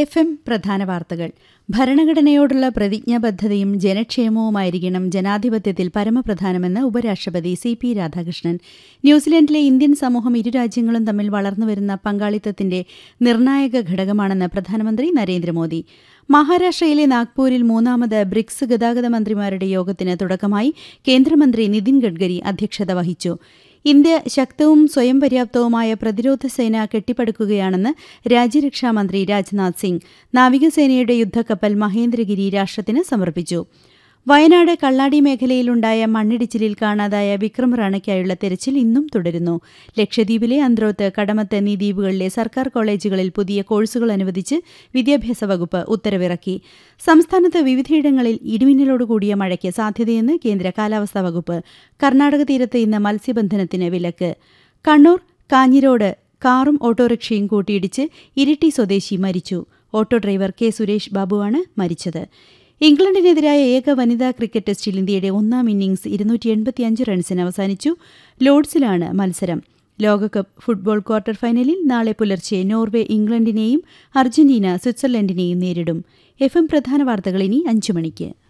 F M പ്രധാന വാർത്തകൾ ഭരണഘടനയോടുള്ള പ്രതിജ്ഞാബദ്ധതയും ജനക്ഷേമവുമായിരിക്കണം ജനാധിപത്യത്തിൽ പരമപ്രധാനമെന്ന് ഉപരാഷ്ട്രപതി സി പി രാധാകൃഷ്ണൻ ന്യൂസിലൻഡിലെ ഇന്ത്യൻ സമൂഹം ഇരു രാജ്യങ്ങളും തമ്മിൽ വളർന്നുവരുന്ന പങ്കാളിത്തത്തിന്റെ നിർണായക ഘടകമാണെന്ന് പ്രധാനമന്ത്രി നരേന്ദ്രമോദി മഹാരാഷ്ട്രയിലെ നാഗ്പൂരിൽ മൂന്നാമത് ബ്രിക്സ് ഗതാഗത മന്ത്രിമാരുടെ യോഗത്തിന് തുടക്കമായി കേന്ദ്രമന്ത്രി നിതിൻ ഗഡ്കരി അധ്യക്ഷത വഹിച്ചു ഇന്ത്യ ശക്തവും സ്വയം പര്യാപ്തവുമായ പ്രതിരോധ സേന കെട്ടിപ്പടുക്കുകയാണെന്ന് രാജ്യരക്ഷാമന്ത്രി രാജ്നാഥ് സിംഗ് നാവികസേനയുടെ യുദ്ധക്കപ്പൽ മഹേന്ദ്രഗിരി രാഷ്ട്രത്തിന് സമർപ്പിച്ചു വയനാട് കള്ളാടി മേഖലയിലുണ്ടായ മണ്ണിടിച്ചിലിൽ കാണാതായ വിക്രം റാണയ്ക്കായുള്ള തെരച്ചിൽ ഇന്നും തുടരുന്നു ലക്ഷദ്വീപിലെ അന്ത്രോത്ത് കടമത്ത് എന്നീ ദ്വീപുകളിലെ സർക്കാർ കോളേജുകളിൽ പുതിയ കോഴ്സുകൾ അനുവദിച്ച് വിദ്യാഭ്യാസ വകുപ്പ് ഉത്തരവിറക്കി സംസ്ഥാനത്ത് വിവിധയിടങ്ങളിൽ ഇടിമിന്നലോടുകൂടിയ മഴയ്ക്ക് സാധ്യതയെന്ന് കേന്ദ്ര കാലാവസ്ഥാ വകുപ്പ് കർണാടക തീരത്ത് ഇന്ന് മത്സ്യബന്ധനത്തിന് വിലക്ക് കണ്ണൂർ കാഞ്ഞിരോട് കാറും ഓട്ടോറിക്ഷയും കൂട്ടിയിടിച്ച് ഇരിട്ടി സ്വദേശി മരിച്ചു ഓട്ടോ ഡ്രൈവർ കെ സുരേഷ് ബാബുവാണ് മരിച്ചത് ഇംഗ്ലണ്ടിനെതിരായ ഏക വനിതാ ക്രിക്കറ്റ് ടെസ്റ്റിൽ ഇന്ത്യയുടെ ഒന്നാം ഇന്നിംഗ്സ് ഇരുന്നൂറ്റി എൺപത്തിയഞ്ച് റൺസിന് അവസാനിച്ചു ലോർഡ്സിലാണ് മത്സരം ലോകകപ്പ് ഫുട്ബോൾ ക്വാർട്ടർ ഫൈനലിൽ നാളെ പുലർച്ചെ നോർവേ ഇംഗ്ലണ്ടിനെയും അർജന്റീന സ്വിറ്റ്സർലൻഡിനെയും നേരിടും എഫ് എം പ്രധാന വാർത്തകൾ ഇനി അഞ്ചു മണിക്ക്